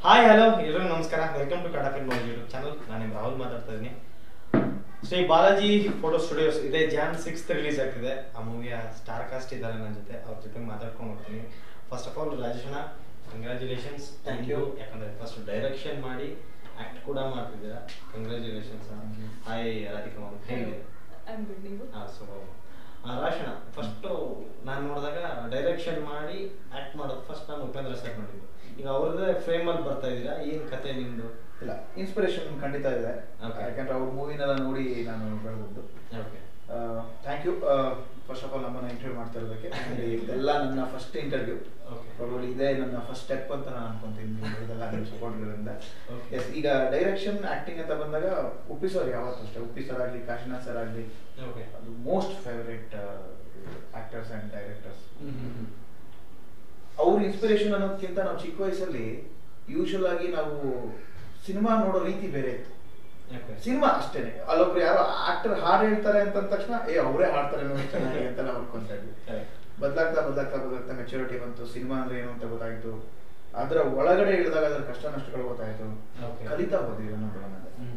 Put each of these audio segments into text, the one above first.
Hi hello ಎಲ್ಲರಿಗೂ ನಮಸ್ಕಾರ welcome to ಕಡಾ ಫಿಲ್ಮ್ ಯೂಟ್ಯೂಬ್ ಚಾನಲ್ ನಾನು ನಿಮ್ ರಾಹುಲ್ ಮಾತಾಡ್ತಾ ಇದ್ದೀನಿ ಶ್ರೀ ಬಾಲಾಜಿ ಫೋಟೋ ಸ್ಟುಡಿಯೋಸ್ ಇದೇ ಜಾನ್ ಸಿಕ್ಸ್ತ್ ರಿಲೀಸ್ ಆಗ್ತಿದೆ ಆ ಮೂವಿಯ ಸ್ಟಾರ್ ಕಾಸ್ಟ್ ಇದ್ದಾರೆ ನನ್ನ ಜೊತೆ ಅವ್ರ ಜೊತೆ ಮಾತಾಡ್ಕೊಂಡು ಹೋಗ್ತೀನಿ ಫಸ್ಟ್ ಆಫ್ ಆಲ್ ರಾಜೇಶಣ್ಣ ಕಂಗ್ರ್ಯಾಚುಲೇಷನ್ಸ್ ಥ್ಯಾಂಕ್ ಯು ಯಾಕಂದ್ರೆ ಫಸ್ಟ್ ಡೈರೆಕ್ಷನ್ ಮಾಡಿ ಆಕ್ಟ್ ಕೂಡ ಮಾಡ್ತಿದ್ದೀರಾ ಕಂಗ್ರ್ಯಾಚುಲೇಷನ್ಸ್ ಹಾಯ್ ರಾಧಿಕಾ ಮ್ಯಾಮ್ ಹೇಗಿದೆ I'm good, ನೀವು? ಹಾಂ ಸೊ ರಾಶಣ ಫಸ್ಟು ನಾನು ನೋಡಿದಾಗ ಡೈರೆಕ್ಷನ್ ಮಾಡಿ ಆ್ಯಕ್ಟ್ ಮಾಡೋದು ಫಸ್ಟ್ ನಾನು ಉಪೇಂದ್ರ ಸರ್ ನೋಡಿದ್ದು ಈಗ ಅವ್ರದ್ದೇ ಫ್ರೇಮಲ್ಲಿ ಬರ್ತಾ ಇದ್ದೀರಾ ಏನು ಕತೆ ನಿಮ್ಮದು ಇಲ್ಲ ಇನ್ಸ್ಪಿರೇಷನ್ ಖಂಡಿತ ಇದೆ Okay. ಯಾಕಂದ್ರೆ ಅವ್ರ ಮೂವಿನೆಲ್ಲ ನೋಡಿ ನಾನು ಬೆಳೆದದ್ದು okay thank you first of all ನಮ್ಮನ್ನ ಇಂಟರ್ವ್ಯೂ ಮಾಡ್ತಾ ಇರೋದಕ್ಕೆ And ಇದೆಲ್ಲ ನನ್ನ ಫಸ್ಟ್ ಇಂಟರ್ವ್ಯೂ Okay. ಪ್ರಾಬಲಿ ಇದೇ ನನ್ನ ಫಸ್ಟ್ ಸ್ಟೆಪ್ ಅಂತ ನಾನು ಅನ್ಕೊಂತೀನಿ ಇದೆಲ್ಲ ನಿಮ್ಮ ಸಪೋರ್ಟ್ಗಳಿಂದ Okay. ಎಸ್ ಈಗ ಡೈರೆಕ್ಷನ್ ಆಕ್ಟಿಂಗ್ ಅಂತ ಬಂದಾಗ ಉಪ್ಪಿ ಸರ್ ಯಾವತ್ತೂ ಅಷ್ಟೇ ಉಪ್ಪಿ ಸರ್ ಆಗಲಿ ಕಾಶಿನಾಥ್ ಸರ್ ಆಗಲಿ ಓಕೆ ಅದು most favourite actors and directors ಅವ್ರ ಇನ್ಸ್ಪಿರೇಷನ್ ಅನ್ನೋದಕ್ಕಿಂತ ನಾವು ಚಿಕ್ಕ ವಯಸ್ಸಲ್ಲಿ ಯೂಶುವಲ್ ಆಗಿ ನಾವು ಸಿನಿಮಾ ನೋಡೋ ರೀತಿ ಬೇರೆ ಇತ್ತು ಓಕೆ ಸಿನಿಮಾ ಅಷ್ಟೇನೆ ಅಲ್ಲೊಬ್ರು ಯಾರೋ ಆಕ್ಟರ್ ಹಾಡು ಹೇಳ್ತಾರೆ ಅಂತ ಅಂದ ತಕ್ಷಣ ಏ ಅವರೇ ಹಾಡ್ತಾರೆ ನೋಡಿ ಚೆನ್ನಾಗಿ ಅಂತ ನಾವು ಅನ್ಕೊಂತಾ ಇದ್ವಿ ಬದಲಾಗ್ತಾ ಬದಲಾಗ್ತಾ ಬದಲಾಗ್ತಾ ಮೆಚುರಿಟಿ ಬಂತು ಸಿನಿಮಾ ಅಂದ್ರೆ ಏನು ಅಂತ ಗೊತ್ತಾಯ್ತು ಅದರ ಒಳಗಡೆ ಇಳಿದಾಗ ಅದರ ಕಷ್ಟ ನಷ್ಟಗಳು ಗೊತ್ತಾಯ್ತು Okay. ಕಲಿತಾ ಹೋದ್ವಿ ಅನ್ನೋದನ್ನ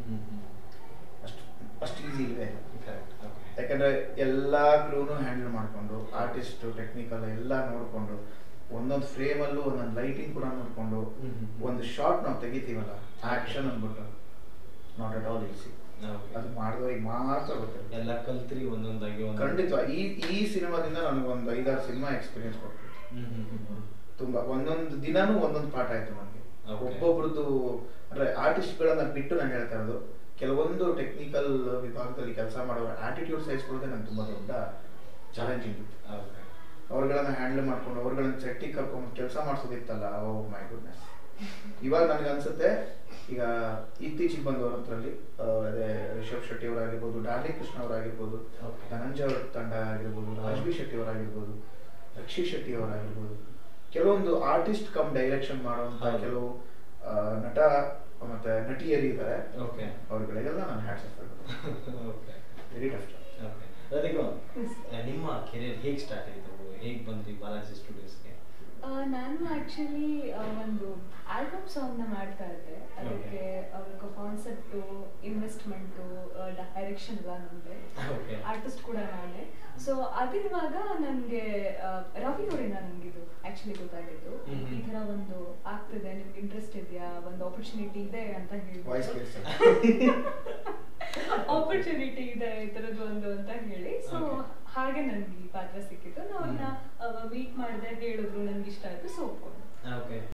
ಅಷ್ಟು ಅಷ್ಟು ಈಸಿ ಇದೆ ಕರೆಕ್ಟ್ ಓಕೆ ಯಾಕಂದ್ರೆ ಎಲ್ಲಾ ಕ್ರೂನು ಹ್ಯಾಂಡಲ್ ಮಾಡ್ಕೊಂಡು ಆರ್ಟಿಸ್ಟ್ ಟೆಕ್ನಿಕಲ್ ಎಲ್ಲ ನೋಡ್ಕೊಂಡು ಒಂದೊಂದು ಫ್ರೇಮ್ ಅಲ್ಲೂ ಒಂದೊಂದು ಲೈಟಿಂಗ್ ಕೂಡ ನೋಡ್ಕೊಂಡು ಹ್ಮ್. ಒಂದು ಶಾರ್ಟ್ ನಾವು ತೆಗಿತೀವಲ್ಲ ಆಕ್ಷನ್ ಅಂದ್ಬಿಟ್ಟು not at all easy okay ಅದು ಮಾಡಿದವ್ರಿಗೆ ಮಾತ್ರ ಗೊತ್ತಿರುತ್ತೆ ಎಲ್ಲ ಕಲ್ತ್ರಿ ಒಂದೊಂದಾಗಿ ಒಂದು ಖಂಡಿತ ಈ ಈ ಸಿನಿಮಾದಿಂದ ನನಗೆ ಒಂದು ಐದಾರು ಸಿನಿಮಾ ಎಕ್ಸ್ಪೀರಿಯನ್ಸ್ ಕೊಡ್ತು ಹ್ಮ್ ಹ್ಮ್ ಹ್ಮ್ ಹ್ಮ್. ತುಂಬಾ ಒಂದೊಂದು ದಿನಾನೂ ಒಂದೊಂದು ಪಾಠ ಆಯ್ತು ನನಗೆ Okay. ಒಬ್ಬೊಬ್ರದ್ದು ಅಂದ್ರೆ ಆರ್ಟಿಸ್ಟ್ಗಳನ್ನ ಬಿಟ್ಟು ನಾನು ಹೇಳ್ತಾ ಇರೋದು ಕೆಲವೊಂದು ಟೆಕ್ನಿಕಲ್ ವಿಭಾಗದಲ್ಲಿ ಕೆಲಸ ಮಾಡೋರ ಆಟಿಟ್ಯೂಡ್ ಸಹಿಸ್ಕೊಳ್ಳೋದೇ ನಂಗೆ ತುಂಬಾ ದೊಡ್ಡ ಚಾಲೆಂಜಿಂಗ್ ಇತ್ತು ಓಕೆ ಅವ್ರುಗಳನ್ನ ಹ್ಯಾಂಡಲ್ ಮಾಡ್ಕೊಂಡು ಅವ್ರುಗಳನ್ನ ಸೆಟ್ಟಿಗೆ ಕರ್ಕೊಂಡು ಕೆಲಸ ಮಾಡಿಸೋದಿತ್ತಲ್ಲ ಓ ಮೈ ಗುಡ್ನೆಸ್ ಇವಾಗ ನನಗೆ ಅನ್ಸುತ್ತೆ ಈಗ ಇತ್ತೀಚೆಗೆ ಬಂದವ್ರ ಹತ್ರಲ್ಲಿ ಆ, ಅದೇ ರಿಷಬ್ ಶೆಟ್ಟಿ ಅವರಾಗಿರ್ಬೋದು ಡಾರ್ಲಿಂಗ್ ಕೃಷ್ಣ ಅವರಾಗಿರ್ಬೋದು Okay. ಧನಂಜಯ ಅವ್ರ ತಂಡ ಆಗಿರ್ಬೋದು ರಾಜ್ಬಿ ಶೆಟ್ಟಿ ಅವರಾಗಿರ್ಬೋದು ರಕ್ಷಿ ಶೆಟ್ಟಿ ಅವರಾಗಿರ್ಬೋದು ಕೆಲವೊಂದು ಆರ್ಟಿಸ್ಟ್ ಕಮ್ ಡೈರೆಕ್ಷನ್ ಮಾಡುವಂತ ಹೌದು. ಕೆಲವು ಆ, ನಟ ಮತ್ತೆ ನಟಿಯರು ಇದ್ದಾರೆ ಓಕೆ ಅವ್ರುಗಳಿಗೆಲ್ಲ ನಾನು hats okay very tough okay Radhika ನಿಮ್ಮ ಕೆರಿಯರ್ ಹೇಗೆ ಸ್ಟಾರ್ಟ್ ಆಯಿತು ಹೇಗೆ ಬಂದ್ರಿ ಬಾಲಾಜಿ ಸ್ಟುಡಿಯೋಸ್ಗೆ ಆ, ನಾನು ಆಕ್ಚುಲಿ ಒಂದು ಆಲ್ಬಮ್ ಸಾಂಗ್ ನ ಮಾಡ್ತಾ ಇದ್ದೆ ಅದಕ್ಕೆ ಅವಾಗ ಕಾನ್ಸೆಪ್ಟು ಇನ್ವೆಸ್ಟ್ಮೆಂಟು ಡೈರೆಕ್ಷನ್ ಎಲ್ಲ ನಮ್ದೆ Okay. ಆರ್ಟಿಸ್ಟ್ ಕೂಡ ನಾನೇ ಸೊ ಅದಿರುವಾಗ ನನಗೆ ರವಿ ಅವರಿಂದ ನನಗಿದು ಆಕ್ಚುಲಿ ಗೊತ್ತಾಗಿದ್ದು ಹ್ಮ್ ಹ್ಮ್. ಈ ತರ ಒಂದು ಆಗ್ತಿದೆ ನಿಮ್ಗೆ ಇಂಟ್ರೆಸ್ಟ್ ಇದೆಯಾ ಒಂದು ಆಪರ್ಚುನಿಟಿ ಇದೆ ಅಂತ ವಾಯ್ಸ್ ಹೇಳಿ ಕೇಳಿಸ್ತದೆ ಆಪರ್ಚುನಿಟಿ ಇದೆ ಈ ತರದ್ದು ಒಂದು ಅಂತ ಹೇಳಿ ಸೊ Okay. ಹಾಗೆ ನನ್ಗೆ ಈ ಪಾತ್ರ ಸಿಕ್ಕಿತ್ತು ನಾನು ಅವ್ರನ್ನ ಮೀಟ್ ಮಾಡಿದೆ ಹೇಳಿದ್ರು ನನ್ಗೆ ಇಷ್ಟ ಆಯ್ತು ಸೊ ಒಪ್ಕೊಂಡು ಓಕೆ